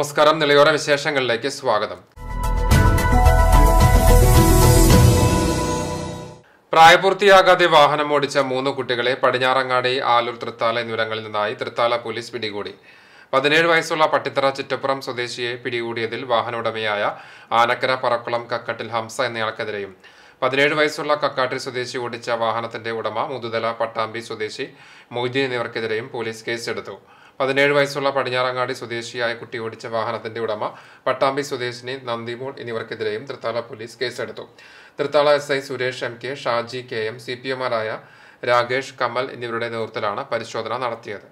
നമസ്കാരം നിളയോര വിശേഷങ്ങളിലേക്ക് സ്വാഗതം പ്രായപൂർത്തിയാകാതെ വാഹനം ഓടിച്ച മൂന്ന് കുട്ടികളെ പടിഞ്ഞാറങ്ങാടി ആലൂർ തൃത്താല എന്നിവിടങ്ങളിൽ നിന്നായി തൃത്താല പോലീസ് പിടികൂടി പതിനേഴ് വയസ്സുള്ള പട്ടിത്തറ ചിറ്റപ്പുറം സ്വദേശിയെ പിടികൂടിയതിൽ വാഹനോടമയായ ആനക്കര പറക്കുളം കക്കട്ടിൽ ഹംസ എന്നയാൾക്കെതിരെയും പതിനേഴ് വയസ്സുള്ള കക്കാട്ടിൽ സ്വദേശി ഓടിച്ച വാഹനത്തിന്റെ ഉടമ മുതുതല പട്ടാമ്പി സ്വദേശി മൊയ്തീൻ എന്നിവർക്കെതിരെയും പോലീസ് കേസെടുത്തു പതിനേഴ് വയസ്സുള്ള പടിഞ്ഞാറങ്ങാടി സ്വദേശിയായ കുട്ടി ഓടിച്ച വാഹനത്തിന്റെ ഉടമ പട്ടാമ്പി സ്വദേശിനി നന്ദിമോൾ എന്നിവർക്കെതിരെയും തൃത്താല പോലീസ് കേസെടുത്തു Thrithala S I Suresh M K Shaji K M C P എമാരായ രാകേഷ് കമൽ എന്നിവരുടെ നേതൃത്വത്തിലാണ് പരിശോധന നടത്തിയത്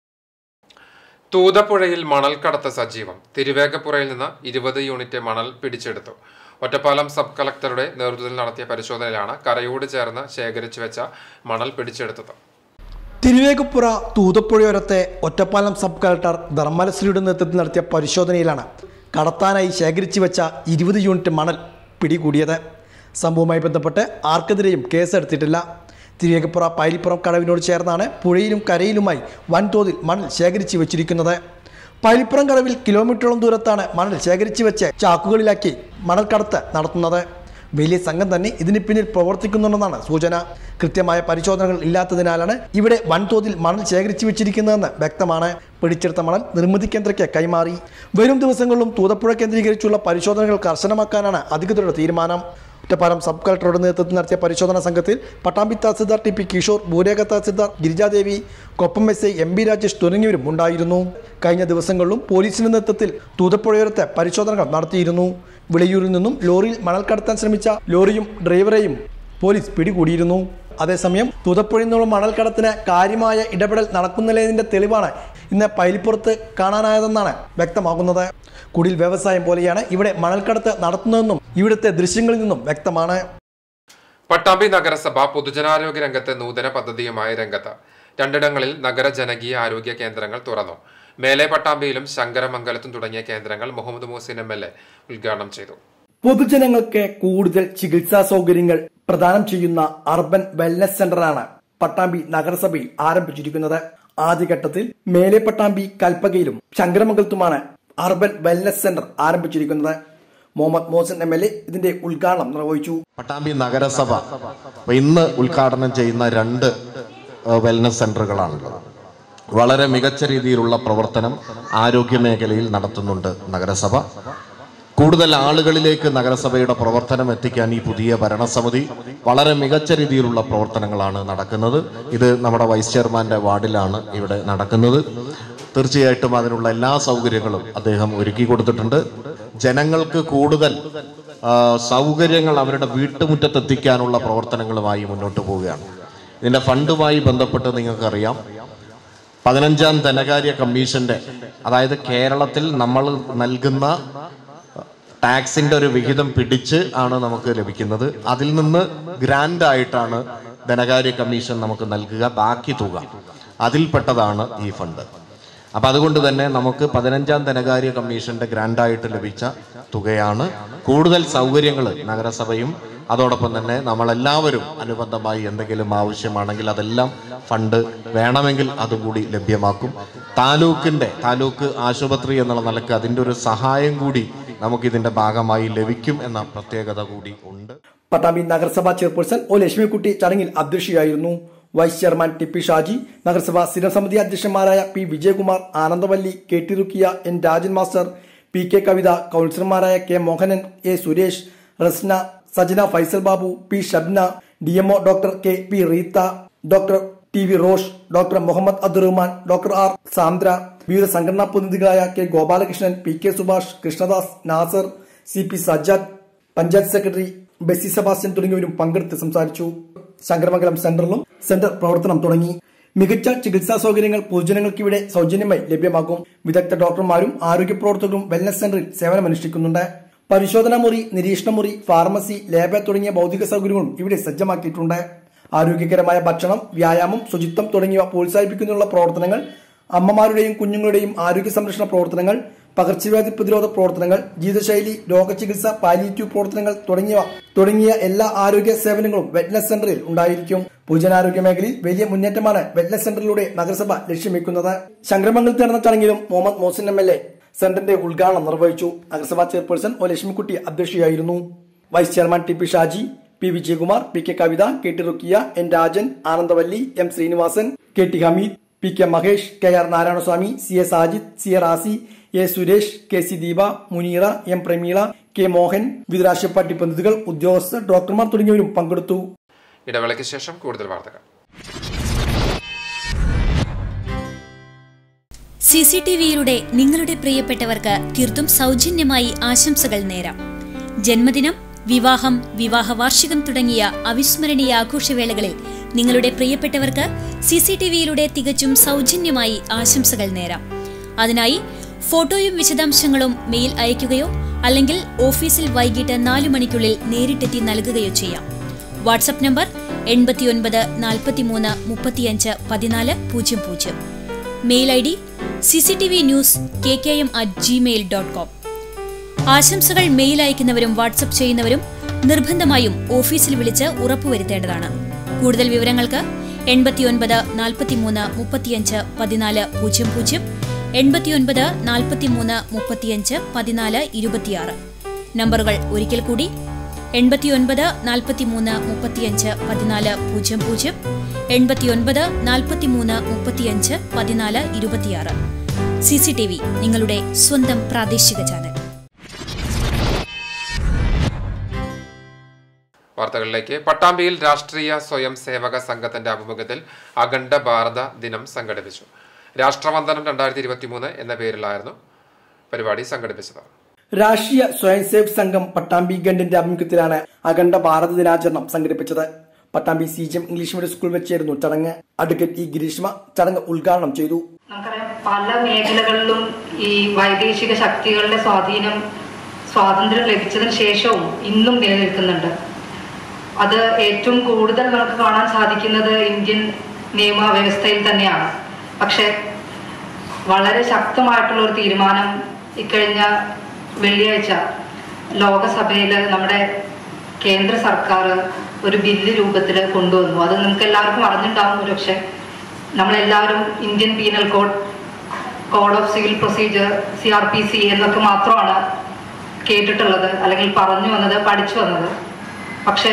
തൂതപ്പുഴയിൽ മണൽക്കടത്ത് സജീവം തിരുവേഗപ്പുറയിൽ നിന്ന് ഇരുപത് യൂണിറ്റ് മണൽ പിടിച്ചെടുത്തു ഒറ്റപ്പാലം സബ് കളക്ടറുടെ നേതൃത്വത്തിൽ നടത്തിയ പരിശോധനയിലാണ് കരയോട് ചേർന്ന് ശേഖരിച്ചു വെച്ച മണൽ പിടിച്ചെടുത്തത് തിരുവേഗപ്പുറ തൂതപ്പുഴയോരത്തെ ഒറ്റപ്പാലം സബ് കളക്ടർ ധർമ്മലശ്രീയുടെ നേതൃത്വത്തിൽ നടത്തിയ പരിശോധനയിലാണ് കടത്താനായി ശേഖരിച്ചു വെച്ച ഇരുപത് യൂണിറ്റ് മണൽ പിടികൂടിയത് സംഭവവുമായി ബന്ധപ്പെട്ട് ആർക്കെതിരെയും കേസെടുത്തിട്ടില്ല തിരുവേഗപ്പുറ പൈലിപ്പുറം കടവിനോട് ചേർന്നാണ് പുഴയിലും കരയിലുമായി വൻതോതിൽ മണൽ ശേഖരിച്ചു വെച്ചിരിക്കുന്നത് പൈലിപ്പുറം കടവിൽ കിലോമീറ്ററോളം ദൂരത്താണ് മണൽ ശേഖരിച്ചു വെച്ച് ചാക്കുകളിലാക്കി മണൽ കടത്ത് നടത്തുന്നത് വലിയ സംഘം തന്നെ ഇതിന് പിന്നിൽ പ്രവർത്തിക്കുന്നുണ്ടെന്നാണ് സൂചന കൃത്യമായ പരിശോധനകൾ ഇല്ലാത്തതിനാലാണ് ഇവിടെ വൻതോതിൽ മണൽ ശേഖരിച്ചു വെച്ചിരിക്കുന്നതെന്ന് വ്യക്തമാണ് പിടിച്ചെടുത്ത മണൽ നിർമ്മിതി കേന്ദ്രയ്ക്ക് കൈമാറി വരും ദിവസങ്ങളിലും തൂതപ്പുഴ കേന്ദ്രീകരിച്ചുള്ള പരിശോധനകൾ കർശനമാക്കാനാണ് അധികൃതരുടെ തീരുമാനം ഒറ്റപ്പാലം സബ് കളക്ടറുടെ നേതൃത്വത്തിൽ നടത്തിയ പരിശോധനാ സംഘത്തിൽ പട്ടാമ്പി തഹസിൽദാർ ടി പി കിഷോർ ഭൂരേഖ tahsildar Girijadevi Koppam S I M B Rajesh തുടങ്ങിയവരും ഉണ്ടായിരുന്നു കഴിഞ്ഞ ദിവസങ്ങളിലും പോലീസിന്റെ നേതൃത്വത്തിൽ തൂതപ്പുഴയോരത്തെ പരിശോധനകൾ നടത്തിയിരുന്നു വിളയൂരിൽ നിന്നും ലോറിയിൽ മണൽ കടത്താൻ ശ്രമിച്ച ലോറിയും ഡ്രൈവറെയും പോലീസ് പിടികൂടിയിരുന്നു അതേസമയം തൂതപ്പുഴയിൽ നിന്നുള്ള മണൽ കടത്തിന് കാര്യമായ ഇടപെടൽ നടക്കുന്നില്ലതിന്റെ തെളിവാണ് ഇന്ന് പൈലിപ്പുറത്ത് കാണാനായതെന്നാണ് വ്യക്തമാകുന്നത് കുടിൽ വ്യവസായം പോലെയാണ് ഇവിടെ മണൽക്കടത്ത് നടത്തുന്നതെന്നും ഇവിടുത്തെ ദൃശ്യങ്ങളിൽ നിന്നും വ്യക്തമാണ് പട്ടാമ്പി നഗരസഭ പൊതുജനാരോഗ്യ രംഗത്ത് നൂതന പദ്ധതിയുമായി രംഗത്ത് രണ്ടിടങ്ങളിൽ നഗര ജനകീയ ആരോഗ്യ കേന്ദ്രങ്ങൾ തുറന്നു മേലെ പട്ടാമ്പിയിലും ശങ്കരമംഗലത്തും തുടങ്ങിയ കേന്ദ്രങ്ങൾ Muhammad Muhsin M L A ഉദ്ഘാടനം ചെയ്തു പൊതുജനങ്ങൾക്ക് കൂടുതൽ ചികിത്സാ സൗകര്യങ്ങൾ പ്രദാനം ചെയ്യുന്ന അർബൻ വെൽനസ് സെന്ററാണ് പട്ടാമ്പി നഗരസഭയിൽ ആരംഭിച്ചിരിക്കുന്നത് ആദ്യഘട്ടത്തിൽ മേലെ പട്ടാമ്പി കൽപ്പകയിലും ശങ്കരമംഗലത്തുമാണ് അർബൻ വെൽനസ് സെന്റർ ആരംഭിച്ചിരിക്കുന്നത് Muhammad Mohan M L A ഇതിന്റെ ഉദ്ഘാടനം നിർവഹിച്ചു പട്ടാമ്പി നഗരസഭ അപ്പൊ ഇന്ന് ഉദ്ഘാടനം ചെയ്യുന്ന രണ്ട് ഏഹ്, വെൽനസ് സെന്ററുകളാണുള്ളത് വളരെ മികച്ച രീതിയിലുള്ള പ്രവർത്തനം ആരോഗ്യ മേഖലയിൽ നടത്തുന്നുണ്ട് നഗരസഭ കൂടുതൽ ആളുകളിലേക്ക് നഗരസഭയുടെ പ്രവർത്തനം എത്തിക്കാൻ ഈ പുതിയ ഭരണസമിതി വളരെ മികച്ച രീതിയിലുള്ള പ്രവർത്തനങ്ങളാണ് നടക്കുന്നത് ഇത് നമ്മുടെ വൈസ് ചെയർമാന്റെ വാർഡിലാണ് ഇവിടെ നടക്കുന്നത് തീർച്ചയായിട്ടും അതിനുള്ള എല്ലാ സൗകര്യങ്ങളും അദ്ദേഹം ഒരുക്കി കൊടുത്തിട്ടുണ്ട് ജനങ്ങൾക്ക് കൂടുതൽ ആ, സൗകര്യങ്ങൾ അവരുടെ വീട്ടുമുറ്റത്തെത്തിക്കാനുള്ള പ്രവർത്തനങ്ങളുമായി മുന്നോട്ട് പോവുകയാണ് ഇതിന്റെ ഫണ്ടുമായി ബന്ധപ്പെട്ട് നിങ്ങൾക്കറിയാം പതിനഞ്ചാം ധനകാര്യ കമ്മീഷന്റെ അതായത് കേരളത്തിൽ നമ്മൾ നൽകുന്ന ടാക്സിന്റെ ഒരു വിഹിതം പിടിച്ച് ആണ് നമുക്ക് ലഭിക്കുന്നത് അതിൽ നിന്ന് ഗ്രാൻഡ് ആയിട്ടാണ് ധനകാര്യ കമ്മീഷൻ നമുക്ക് നൽകുക ബാക്കി തുക അതിൽപ്പെട്ടതാണ് ഈ ഫണ്ട് അപ്പൊ അതുകൊണ്ട് തന്നെ നമുക്ക് പതിനഞ്ചാം ധനകാര്യ കമ്മീഷന്റെ ഗ്രാൻഡായിട്ട് ലഭിച്ച തുകയാണ് കൂടുതൽ സൗകര്യങ്ങൾ നഗരസഭയും അതോടൊപ്പം തന്നെ നമ്മളെല്ലാവരും അനുബന്ധമായി എന്തെങ്കിലും ആവശ്യമാണെങ്കിൽ അതെല്ലാം ഫണ്ട് വേണമെങ്കിൽ അതുകൂടി ലഭ്യമാക്കും താലൂക്കിന്റെ താലൂക്ക് ആശുപത്രി എന്നുള്ള നിലക്ക് അതിന്റെ ഒരു സഹായം കൂടി നമുക്കിതിന്റെ ഭാഗമായി ലഭിക്കും എന്ന പ്രത്യേകത കൂടി ഉണ്ട് പട്ടാമ്പി നഗരസഭാ ചെയർപേഴ്സൺ ഒ ലക്ഷ്മിക്കുട്ടി ചടങ്ങിൽ അധ്യക്ഷയായിരുന്നു vice chairman T P Shaji നഗരസഭാ സ്ഥിരം സമിതി അധ്യക്ഷന്മാരായ P Vijayakumar Anandavalli K T Rukkiya N Rajan master P K Kavitha കൌൺസിലർമാരായ K Mohanan A Suresh Rasna Sajana Faisal Babu P Shabna D M O doctor K P Reetha doctor T V Rosh doctor Muhammad Abdurahman doctor R Sandra വിവിധ സംഘടനാ പ്രതിനിധികളായ K Gopalakrishnan P K Subhash Krishnadas Nasar C P Sajjad panchayat secretary Bessy Sebastian തുടങ്ങിയവരും പങ്കെടുത്ത് സംസാരിച്ചു ശങ്കരമംഗലം സെന്ററിലും സെന്റർ പ്രവർത്തനം തുടങ്ങി മികച്ച ചികിത്സാ സൗകര്യങ്ങൾ പൊതുജനങ്ങൾക്ക് ഇവിടെ സൗജന്യമായി ലഭ്യമാക്കും വിദഗ്ധ ഡോക്ടർമാരും ആരോഗ്യ പ്രവർത്തകരും വെൽനസ് സെന്ററിൽ സേവനമനുഷ്ഠിക്കുന്നുണ്ട് പരിശോധനാ മുറി നിരീക്ഷണ മുറി ഫാർമസി ലാബ് തുടങ്ങിയ ഭൗതിക സൗകര്യങ്ങളും ഇവിടെ സജ്ജമാക്കിയിട്ടുണ്ട് ആരോഗ്യകരമായ ഭക്ഷണം വ്യായാമം ശുചിത്വം തുടങ്ങിയവ പ്രോത്സാഹിപ്പിക്കുന്നതിനുള്ള പ്രവർത്തനങ്ങൾ അമ്മമാരുടെയും കുഞ്ഞുങ്ങളുടെയും ആരോഗ്യ സംരക്ഷണ പ്രവർത്തനങ്ങൾ പകർച്ചവ്യാധി പ്രതിരോധ പ്രവർത്തനങ്ങൾ ജീവിതശൈലി രോഗചികിത്സ പാലിയേറ്റീവ് പ്രവർത്തനങ്ങൾ തുടങ്ങിയവ തുടങ്ങിയ എല്ലാ ആരോഗ്യ സേവനങ്ങളും വെറ്റ്നസ് സെന്ററിൽ ഉണ്ടായിരിക്കും പൊതുജനാരോഗ്യ മേഖലയിൽ വലിയ മുന്നേറ്റമാണ് വെറ്റ്നസ് സെന്ററിലൂടെ നഗരസഭ ലക്ഷ്യം വെക്കുന്നത് ശങ്കരമംഗലത്ത് നടന്ന ചടങ്ങിലും Muhammad Mohsin M L A സെന്ററിന്റെ ഉദ്ഘാടനം നിർവഹിച്ചു നഗരസഭാ ചെയർപേഴ്സൺ ഒ ലക്ഷ്മിക്കുട്ടി അധ്യക്ഷയായിരുന്നു vice chairman T P Shaji P Vijayakumar P K Kavitha K T Rukkiya N Rajan Anandavalli M Srinivasan K T Hameed P K Mahesh K R Narayanaswamy C A Sajid C A Razi A Suresh K C Deepa Muneera M Pramila K Mohan വിവിധ രാഷ്ട്രീയ party പ്രതിനിധികൾ ഉദ്യോഗസ്ഥർ ഡോക്ടർമാർ തുടങ്ങിയവരും പങ്കെടുത്തു ഇടവേളയ്ക്ക് ശേഷം കൂടുതൽ വാർത്തകൾ സി സി ടി വിയിലൂടെ നിങ്ങളുടെ പ്രിയപ്പെട്ടവർക്ക് തീർത്തും സൗജന്യമായി ആശംസകൾ നേരാം ജന്മദിനം വിവാഹം വിവാഹ വാർഷികം തുടങ്ങിയ അവിസ്മരണീയ ആഘോഷവേളകളിൽ നിങ്ങളുടെ പ്രിയപ്പെട്ടവർക്ക് സി സി ടി വിയിലൂടെ തികച്ചും സൗജന്യമായി ആശംസകൾ നേരാം അതിനായി ഫോട്ടോയും വിശദാംശങ്ങളും മെയിൽ അയയ്ക്കുകയോ അല്ലെങ്കിൽ ഓഫീസിൽ വൈകിട്ട് നാലു മണിക്കുള്ളിൽ നേരിട്ടെത്തി നൽകുകയോ ചെയ്യാം വാട്സപ്പ് നമ്പർ എൺപത്തിയൊൻപത് നാൽപ്പത്തിമൂന്ന് മുപ്പത്തിയഞ്ച് പതിനാല് പൂജ്യം പൂജ്യം mail I D C C T V news K K M at Gmail dot com ആശംസകൾ മെയിൽ അയക്കുന്നവരും വാട്സപ്പ് ചെയ്യുന്നവരും നിർബന്ധമായും ഓഫീസിൽ വിളിച്ച് ഉറപ്പുവരുത്തേണ്ടതാണ് കൂടുതൽ വിവരങ്ങൾക്ക് എൺപത്തിയൊൻപത് നാൽപ്പത്തിമൂന്ന് മുപ്പത്തിയഞ്ച് പതിനാല് പൂജ്യം പൂജ്യം എൺപത്തിയൊൻപത് നാൽപ്പത്തിമൂന്ന് മുപ്പത്തിയഞ്ച് പതിനാല് ഇരുപത്തിയാറ് നമ്പറുകൾ ഒരിക്കൽ കൂടി എൺപത്തിയൊൻപത് നാൽപ്പത്തിമൂന്ന് മുപ്പത്തിയഞ്ച് പതിനാല് പൂജ്യം പൂജ്യം എൺപത്തിയൊൻപത് നാൽപ്പത്തിമൂന്ന് മുപ്പത്തിയഞ്ച് പതിനാല് ഇരുപത്തിയാറ് സി സി ടി വി നിങ്ങളുടെ സ്വന്തം പ്രാദേശിക ചാനൽ വാർത്തകളിലേക്ക് പട്ടാമ്പിയിൽ രാഷ്ട്രീയ സ്വയം സേവക സംഘത്തിന്റെ ആഭിമുഖ്യത്തിൽ അഖണ്ഡ ഭാരത ദിനം സംഘടിപ്പിച്ചു രാഷ്ട്രവന്ദനം രണ്ടായിരത്തി ഇരുപത്തിമൂന്ന് എന്ന പേരിലായിരുന്നു പരിപാടി സംഘടിപ്പിച്ചത് രാഷ്ട്രീയ സ്വയം സേവക് സംഘം പട്ടാമ്പി ഗണ്ടിന്റെ ആഭിമുഖ്യത്തിലാണ് അഖണ്ഡ ഭാരത ദിനാചരണം സംഘടിപ്പിച്ചത് Pattambi C G M English medium school വെച്ചായിരുന്നു ചടങ്ങ് അഡ്വക്കേറ്റ് ഇ ഗിരീഷ്മ ചടങ്ങ് ഉദ്ഘാടനം ചെയ്തു നമുക്കറിയാം പല മേഖലകളിലും ഈ വൈദേശിക ശക്തികളുടെ സ്വാധീനം സ്വാതന്ത്ര്യം ലഭിച്ചതിന് ശേഷവും ഇന്നും നിലനിൽക്കുന്നുണ്ട് അത് ഏറ്റവും കൂടുതൽ നമുക്ക് കാണാൻ സാധിക്കുന്നത് ഇന്ത്യൻ നിയമ വ്യവസ്ഥയിൽ തന്നെയാണ് പക്ഷെ വളരെ ശക്തമായിട്ടുള്ള ഒരു തീരുമാനം ഇക്കഴിഞ്ഞ വെള്ളിയാഴ്ച ലോകസഭയിൽ നമ്മുടെ കേന്ദ്ര സർക്കാർ ഒരു ബില്ല് രൂപത്തിൽ കൊണ്ടുവന്നു അത് നിങ്ങൾക്ക് എല്ലാവർക്കും അറിഞ്ഞിട്ടുണ്ടാവും ഒരുപക്ഷെ നമ്മളെല്ലാവരും Indian penal code code of civil procedure C R P C എന്നൊക്കെ മാത്രമാണ് കേട്ടിട്ടുള്ളത് അല്ലെങ്കിൽ പറഞ്ഞു വന്നത് പഠിച്ചു വന്നത് പക്ഷെ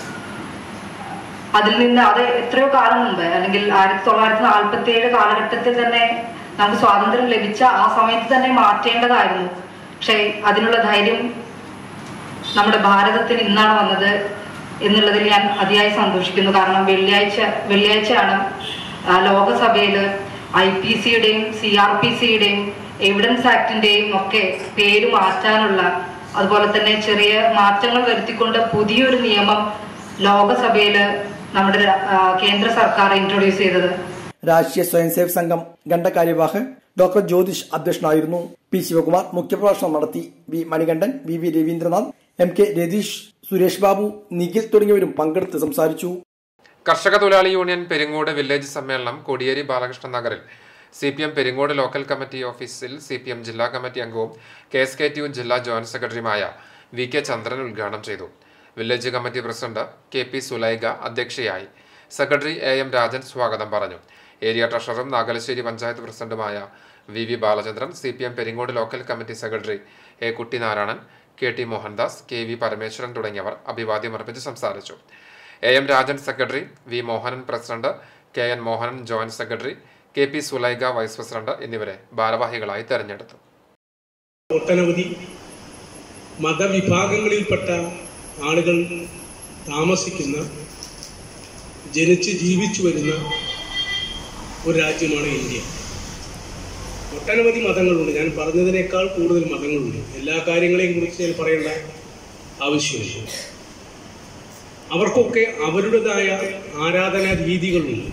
അതിൽ നിന്ന് അത് എത്രയോ കാലം മുമ്പ് അല്ലെങ്കിൽ ആയിരത്തി തൊള്ളായിരത്തി നാൽപ്പത്തി ഏഴ് കാലഘട്ടത്തിൽ തന്നെ നമുക്ക് സ്വാതന്ത്ര്യം ലഭിച്ച ആ സമയത്ത് തന്നെ മാറ്റേണ്ടതായിരുന്നു പക്ഷെ അതിനുള്ള ധൈര്യം നമ്മുടെ ഭാരതത്തിന് ഇന്നാണ് വന്നത് എന്നുള്ളതിൽ ഞാൻ അതിയായി സന്തോഷിക്കുന്നു കാരണം വെള്ളിയാഴ്ച വെള്ളിയാഴ്ചയാണ് ആ, ലോകസഭയിൽ ഐ പി സിയുടെയും സി ആർ പി സിയുടെയും എവിഡൻസ് ആക്ടിന്റെയും ഒക്കെ പേര് മാറ്റാനുള്ള അതുപോലെ തന്നെ ചെറിയ മാറ്റങ്ങൾ വരുത്തിക്കൊണ്ട് പുതിയൊരു നിയമം ലോകസഭയിൽ നമ്മുടെ ആ, കേന്ദ്ര സർക്കാർ ഇൻട്രൊഡ്യൂസ് ചെയ്തത് രാഷ്ട്രീയ സ്വയം സേവക് സംഘം ഗണ്ട കാര്യവാഹ് ഡോക്ടർ ജ്യോതിഷ് അധ്യക്ഷനായിരുന്നു പി ശിവകുമാർ മുഖ്യപ്രഭാഷണം നടത്തി V Manikandan V V Raveendranath M K Ratheesh Suresh Babu Nikhil തുടങ്ങിയവരും പങ്കെടുത്ത് സംസാരിച്ചു കർഷക തൊഴിലാളി യൂണിയൻ പെരിങ്ങോട് വില്ലേജ് സമ്മേളനം കോടിയേരി ബാലകൃഷ്ണൻ നഗറിൽ C P M Peringode local committee ഓഫീസിൽ സി പി എം ജില്ലാ കമ്മിറ്റി അംഗവും K S K T U ജില്ലാ ജോയിന്റ് സെക്രട്ടറിയുമായ വി കെ ചന്ദ്രൻ ഉദ്ഘാടനം ചെയ്തു village committee president K P Sulaiga അധ്യക്ഷയായി സെക്രട്ടറി എ എം രാജൻ സ്വാഗതം പറഞ്ഞു ഏരിയ ട്രഷററും നാഗലശ്ശേരി പഞ്ചായത്ത് പ്രസിഡന്റുമായ V V Balachandran C P M Peringode local committee secretary A Kuttinarayanan K T Mohandas K V Parameswaran തുടങ്ങിയവർ അഭിവാദ്യമർപ്പിച്ച് സംസാരിച്ചു A M Rajan secretary V Mohanan president K N Mohanan joint secretary K P Sulaiga vice president എന്നിവരെ ഭാരവാഹികളായി തെരഞ്ഞെടുത്തു ഒട്ടനവധി മതവിഭാഗങ്ങളിൽപ്പെട്ട ആളുകൾ താമസിക്കുന്ന ജനിച്ച് ജീവിച്ചു വരുന്ന ഒരു രാജ്യമാണ് ഇന്ത്യ ഒട്ടനവധി മതങ്ങളുണ്ട് ഞാൻ പറഞ്ഞതിനേക്കാൾ കൂടുതൽ മതങ്ങളുണ്ട് എല്ലാ കാര്യങ്ങളെയും കുറിച്ച് ഞാൻ പറയേണ്ട ആവശ്യമില്ല അവർക്കൊക്കെ അവരുടേതായ ആരാധനാ രീതികളുണ്ട്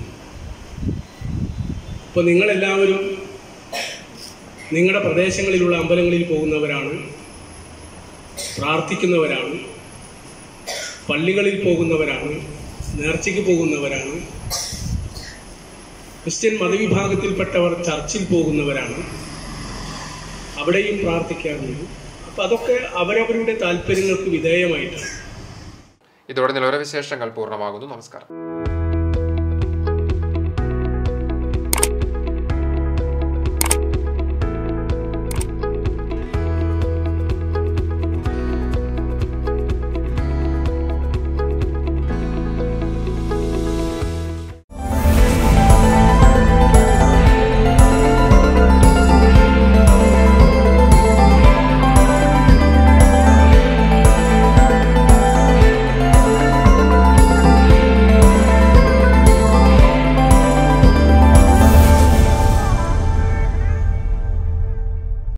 ഇപ്പോൾ നിങ്ങളെല്ലാവരും നിങ്ങളുടെ പ്രദേശങ്ങളിലുള്ള അമ്പലങ്ങളിൽ പോകുന്നവരാണ് പ്രാർത്ഥിക്കുന്നവരാണ് പള്ളികളിൽ പോകുന്നവരാണ് നേർച്ചയ്ക്ക് പോകുന്നവരാണ് ക്രിസ്ത്യൻ മതവിഭാഗത്തിൽപ്പെട്ടവർ ചർച്ചിൽ പോകുന്നവരാണ് അവിടെയും പ്രാർത്ഥിക്കാറുണ്ട് അപ്പം അതൊക്കെ അവരവരുടെ താല്പര്യങ്ങൾക്ക് വിധേയമായിട്ടാണ് ഇതോടെ നിലവര വിശേഷങ്ങൾ പൂർണ്ണമാകുന്നു നമസ്കാരം